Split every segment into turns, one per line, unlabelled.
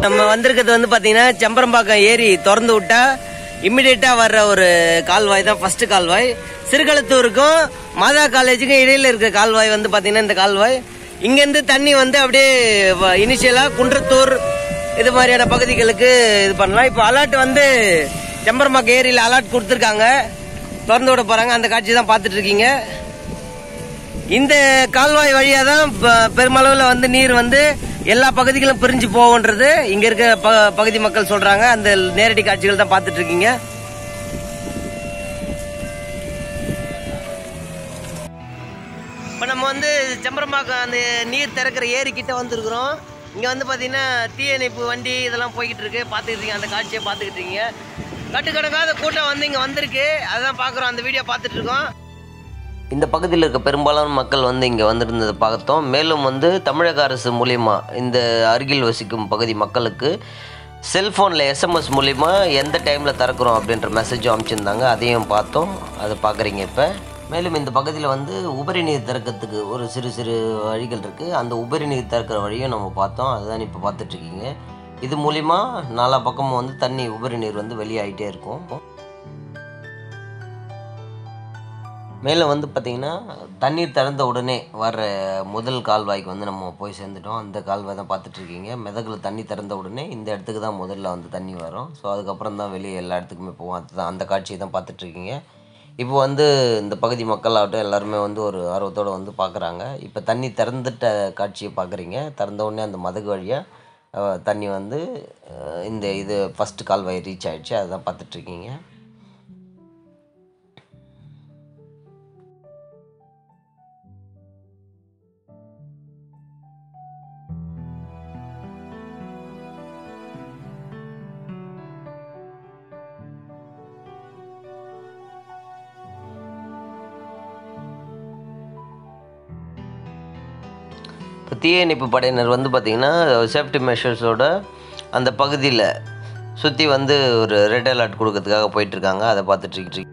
நம்ம வந்திருக்கிறது வந்து பாத்தீங்கன்னா செம்பரம்பாக்கம் ஏரி திறந்து விட்டா இம்மிடியட்டா வர்ற ஒரு கால்வாய் தான் ஃபர்ஸ்ட் கால்வாய் சிறுகளத்தூருக்கும் மாதா காலேஜுக்கும் இடையில இருக்க கால்வாய் வந்து பாத்தீங்கன்னா இந்த கால்வாய் இங்கேருந்து தண்ணி வந்து அப்படியே இனிஷியலா குன்றத்தூர் இது மாதிரியான பகுதிகளுக்கு இது பண்ணலாம் இப்போ அலர்ட் வந்து செம்பரம்பாக்கம் ஏரியில அலர்ட் கொடுத்துருக்காங்க திறந்து விட போறாங்க அந்த காட்சி தான் பார்த்துட்டு இருக்கீங்க இந்த கால்வாய் வழியா தான் ப- பெருமளவுல வந்து நீர் வந்து எல்லா பகுதிகளும் பிரிஞ்சு போகுன்றது இங்க இருக்க ப- பகுதி மக்கள் சொல்றாங்க அந்த நேரடி காட்சிகள் தான் பார்த்துட்டு இருக்கீங்க இப்போ நம்ம வந்து செம்பரம்பாக்கம் அந்த நீர் திறக்கிற ஏரி கிட்ட வந்திருக்கிறோம் இங்க வந்து பாத்தீங்கன்னா தீயணைப்பு வண்டி இதெல்லாம் போய்கிட்டு இருக்கு பார்த்துக்கிட்டு இருக்கீங்க அந்த காட்சியை பார்த்துக்கிட்டு இருக்கீங்க கட்டுக்கணக்காத கூட்டம் வந்து இங்க வந்திருக்கு அதான் பார்க்குறோம் அந்த வீடியோ பார்த்துட்டு இருக்கோம் இந்த பகுதியில் இருக்க பெரும்பாலான மக்கள் வந்து இங்கே வந்திருந்ததை பார்த்தோம் மேலும் வந்து தமிழக அரசு மூலிமா இந்த அருகில் வசிக்கும் பகுதி மக்களுக்கு செல்ஃபோனில் எஸ்எம்எஸ் மூலிமா எந்த டைமில் திறக்கிறோம் அப்படின்ற மெசேஜும் அனுப்பிச்சிருந்தாங்க அதையும் பார்த்தோம் அதை பார்க்குறீங்க இப்போ மேலும் இந்த பகுதியில் வந்து உபரி நீர் திறக்கிறதுக்கு ஒரு சிறு சிறு வழிகள் இருக்குது அந்த உபரி நீர் திறக்கிற வழியும் நம்ம பார்த்தோம் அதுதான் இப்போ பார்த்துட்ருக்கீங்க இது மூலிமா நாலா பக்கமும் வந்து தண்ணி உபரி நீர் வந்து வெளியாகிட்டே இருக்கும் மேலே வந்து பார்த்திங்கன்னா தண்ணீர் திறந்த உடனே வர்ற முதல் கால்வாய்க்கு வந்து நம்ம போய் சேர்ந்துட்டோம் அந்த கால்வாய் தான் பார்த்துட்ருக்கீங்க மெதகில் தண்ணி திறந்த உடனே இந்த இடத்துக்கு தான் முதல்ல வந்து தண்ணி வரும் ஸோ அதுக்கப்புறம் தான் வெளியே எல்லா இடத்துக்குமே போவோம் அதுதான் அந்த காட்சியை தான் பார்த்துட்ருக்கீங்க இப்போ வந்து இந்த பகுதி மக்கள் ஆகட்டும் எல்லாருமே வந்து ஒரு ஆர்வத்தோடு வந்து பார்க்குறாங்க இப்போ தண்ணி திறந்துட்ட காட்சியை பார்க்குறீங்க திறந்த உடனே அந்த மதகு வழியாக தண்ணி வந்து அஹ், இந்த இது ஃபஸ்ட்டு கால்வாய் ரீச் ஆயிடுச்சு அதுதான் பார்த்துட்ருக்கீங்க இப்போ தீயணைப்பு படையினர் வந்து பார்த்திங்கன்னா சேஃப்டி மெஷர்ஸோட அந்த பகுதியில் சுற்றி வந்து ஒரு ரெட் அலர்ட் கொடுக்கறதுக்காக போயிட்டுருக்காங்க அதை பார்த்துட்டு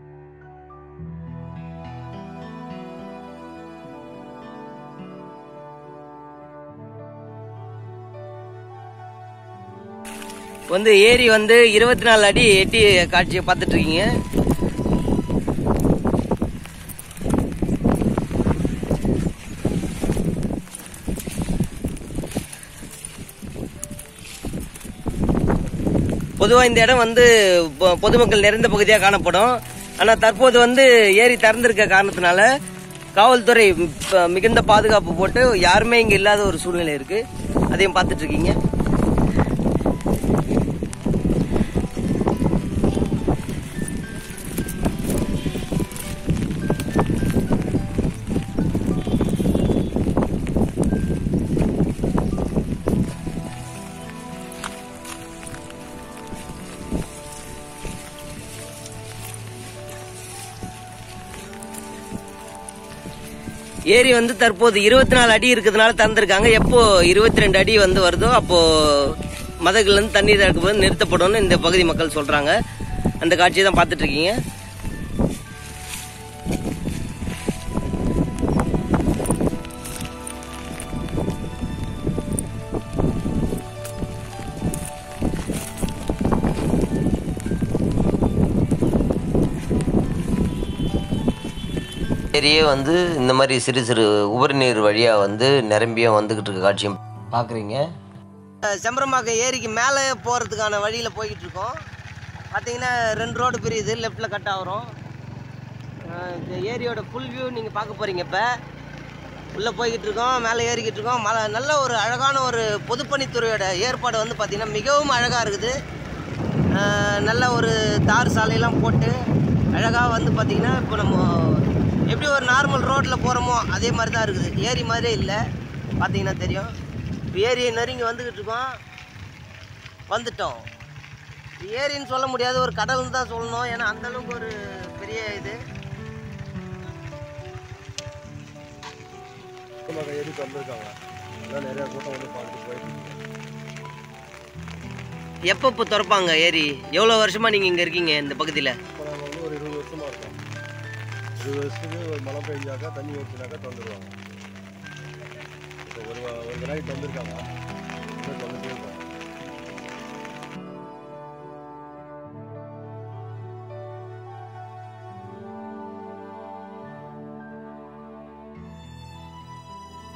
வந்து ஏரி வந்து இருபத்தி நாலு அடி எட்டி காட்சியை பார்த்துட்டு இருக்கீங்க பொதுவாக இந்த இடம் வந்து பொ- பொதுமக்கள் நிறைந்த பகுதியாக காணப்படும் ஆனால் தற்போது வந்து ஏரி திறந்திருக்க காரணத்தினால காவல்துறை ப- மிகுந்த பாதுகாப்பு போட்டு யாருமே இங்கே இல்லாத ஒரு சூழ்நிலை இருக்கு அதையும் பார்த்துட்டு இருக்கீங்க ஏரி வந்து தற்போது இருபத்தி நாலு அடி இருக்கிறதுனால திறந்திருக்காங்க எப்போ இருபத்தி ரெண்டு அடி வந்து வருதோ அப்போ மதகுல இருந்து தண்ணீர் இறக்கும்போது நிறுத்தப்படும்னு இந்த பகுதி மக்கள் சொல்றாங்க அந்த காட்சியை தான் பார்த்துட்டு இருக்கீங்க ஏரியே வந்து இந்த மாதிரி சிறு சிறு உபரி நீர் வழியாக வந்து நிரம்பியும் வந்துக்கிட்டு இருக்க காட்சியும் பார்க்குறீங்க செம்பரம்பாக்கம் ஏரிக்கு மேலே போகிறதுக்கான வழியில் போய்கிட்டு இருக்கோம் பார்த்தீங்கன்னா ரெண்டு ரோடு பிரியுது லெஃப்டில் கட் ஆகிறோம் இந்த ஏரியோட ஃபுல் வியூ நீங்கள் பார்க்க போகிறீங்க இப்போ உள்ளே போய்கிட்டு இருக்கோம் மேலே ஏறிக்கிட்டு இருக்கோம் மலை நல்ல ஒரு அழகான ஒரு பொதுப்பணித்துறையோட ஏற்பாடு வந்து பார்த்திங்கன்னா மிகவும் அழகாக இருக்குது அஹ் நல்ல ஒரு தார் சாலையெல்லாம் போட்டு அழகாக வந்து பார்த்திங்கன்னா இப்போ நம்ம எப்படி ஒரு நார்மல் ரோட்டில் போகிறோமோ அதே மாதிரி தான் இருக்குது ஏரி மாதிரியே இல்லை பார்த்தீங்கன்னா தெரியும் இப்போ ஏரியை நெருங்கி வந்துக்கிட்டு இருக்கோம் வந்துட்டோம் இது ஏரின்னு சொல்ல முடியாது ஒரு கடல்னு தான் சொல்லணும் ஏன்னா அந்த அளவுக்கு ஒரு பெரிய இது
மக்கள் ஏறி திறந்துருக்காங்க அதான் நிறைய கூட்டம் வந்து பார்த்துட்டு போயிட்டு இருக்கு.
எப்போ இப்போ திறப்பாங்க ஏரி எவ்வளோ வருஷமாக நீங்கள் இங்கே இருக்கீங்க இந்த பகுதியில்
இப்போ நாங்கள் வந்து ஒரு இருபது வருஷமா இருக்கோம் இருபது வருஷத்துக்கு ஒரு மழை பெஞ்சாக்கா தண்ணி ஊற்றினாக்கா திறந்துருவாங்க இப்போ ஒரு வ- ஒரு நாளைக்கு திறந்துருக்காங்க இன்னும் திறந்துட்டே இருக்கோம்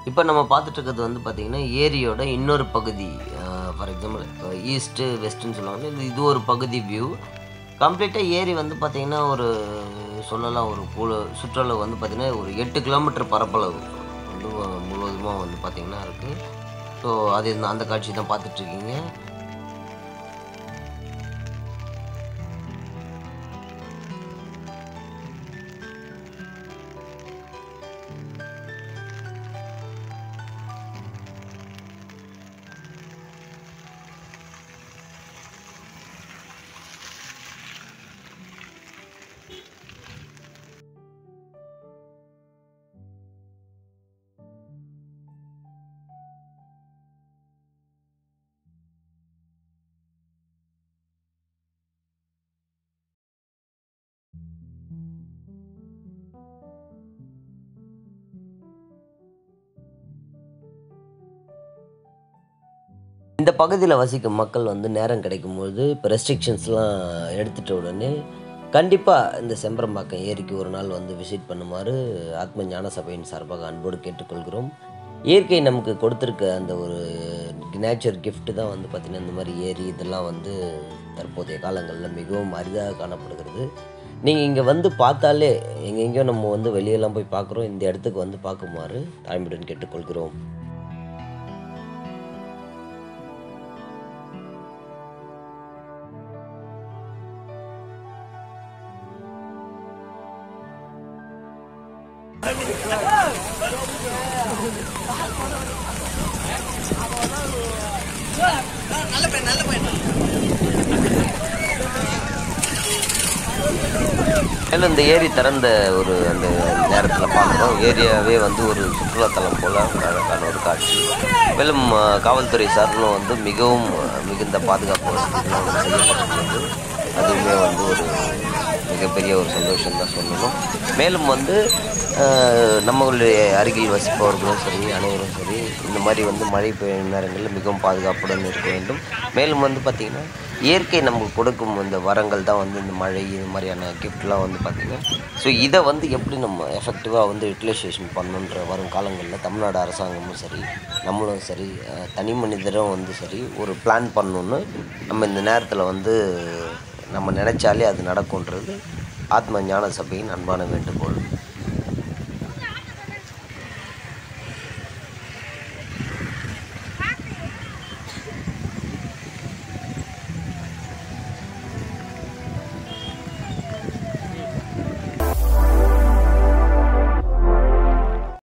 இப்போ நம்ம பார்த்துட்டு இருக்கிறது வந்து பார்த்திங்கன்னா ஏரியோட இன்னொரு பகுதி ஃபார் எக்ஸாம்பிள் இப்போ ஈஸ்ட்டு வெஸ்ட்டுன்னு சொல்லுவாங்க இது இது ஒரு பகுதி வியூ கம்ப்ளீட்டாக ஏரி வந்து பார்த்திங்கன்னா ஒரு சொல்லலாம் ஒரு புல சுற்றளவு வந்து பார்த்திங்கன்னா ஒரு எட்டு கிலோமீட்டர் பரப்பளவு வந்து முழுவதுமாக வந்து பார்த்திங்கன்னா இருக்குது ஸோ அது இந்த- அந்த காட்சி தான் பார்த்துட்ருக்கீங்க இந்த பகுதியில் வசிக்கும் மக்கள் வந்து நேரம் கிடைக்கும்போது இப்போ ரெஸ்ட்ரிக்ஷன்ஸ்லாம் எடுத்துட்ட உடனே கண்டிப்பாக இந்த செம்பரம்பாக்கம் ஏரிக்கு ஒரு நாள் வந்து விசிட் பண்ணுமாறு ஆத்ம ஞான சபையின் சார்பாக அன்போடு கேட்டுக்கொள்கிறோம் இயற்கை நமக்கு கொடுத்துருக்க அந்த ஒரு நேச்சர் gift தான் வந்து பார்த்திங்கன்னா இந்த மாதிரி ஏரி இதெல்லாம் வந்து தற்போதைய காலங்களில் மிகவும் அரிதாக காணப்படுகிறது நீங்கள் இங்கே வந்து பார்த்தாலே எங்கெங்கேயோ நம்ம வந்து வெளியெல்லாம் போய் பார்க்குறோம் இந்த இடத்துக்கு வந்து பார்க்குமாறு தாழ்மையுடன் கேட்டுக்கொள்கிறோம் மேலும் இந்த ஏரி திறந்த ஒரு அந்த நேரத்தில் பார்க்குறோம் ஏரியாவே வந்து ஒரு சுற்றுலாத்தலம் போல் அழகான ஒரு காட்சி மேலும் அஹ், காவல்துறை சார்பிலும் வந்து மிகவும் அஹ், மிகுந்த பாதுகாப்பு வசதிகள் வந்து செய்யப்பட்டிருக்கிறது அதுவுமே வந்து ஒரு மிகப்பெரிய ஒரு சந்தோஷம் தான் சொல்லணும் மேலும் வந்து அஹ், நம்மளுடைய அருகில் வசிப்பவர்களும் சரி அனைவரும் சரி இந்த மாதிரி வந்து மழை பெய்யும் நேரங்களில் மிகவும் பாதுகாப்புடன் இருக்க வேண்டும் மேலும் வந்து பார்த்திங்கன்னா இயற்கை நமக்கு கொடுக்கும் இந்த வரங்கள் தான் வந்து இந்த மழை இது மாதிரியான கிஃப்ட்லாம் வந்து பார்த்திங்கன்னா ஸோ இதை வந்து எப்படி நம்ம எஃபெக்டிவாக வந்து யூட்டிலைசேஷன் பண்ணணுன்ற வரும் காலங்களில் தமிழ்நாடு அரசாங்கமும் சரி நம்மளும் சரி அஹ், தனி மனிதரும் வந்து சரி ஒரு பிளான் பண்ணணுன்னு நம்ம இந்த நேரத்தில் வந்து நம்ம நினச்சாலே அது நடக்கும்ன்றது ஆத்ம ஞான சபையின் அன்பான வேண்டுகோள்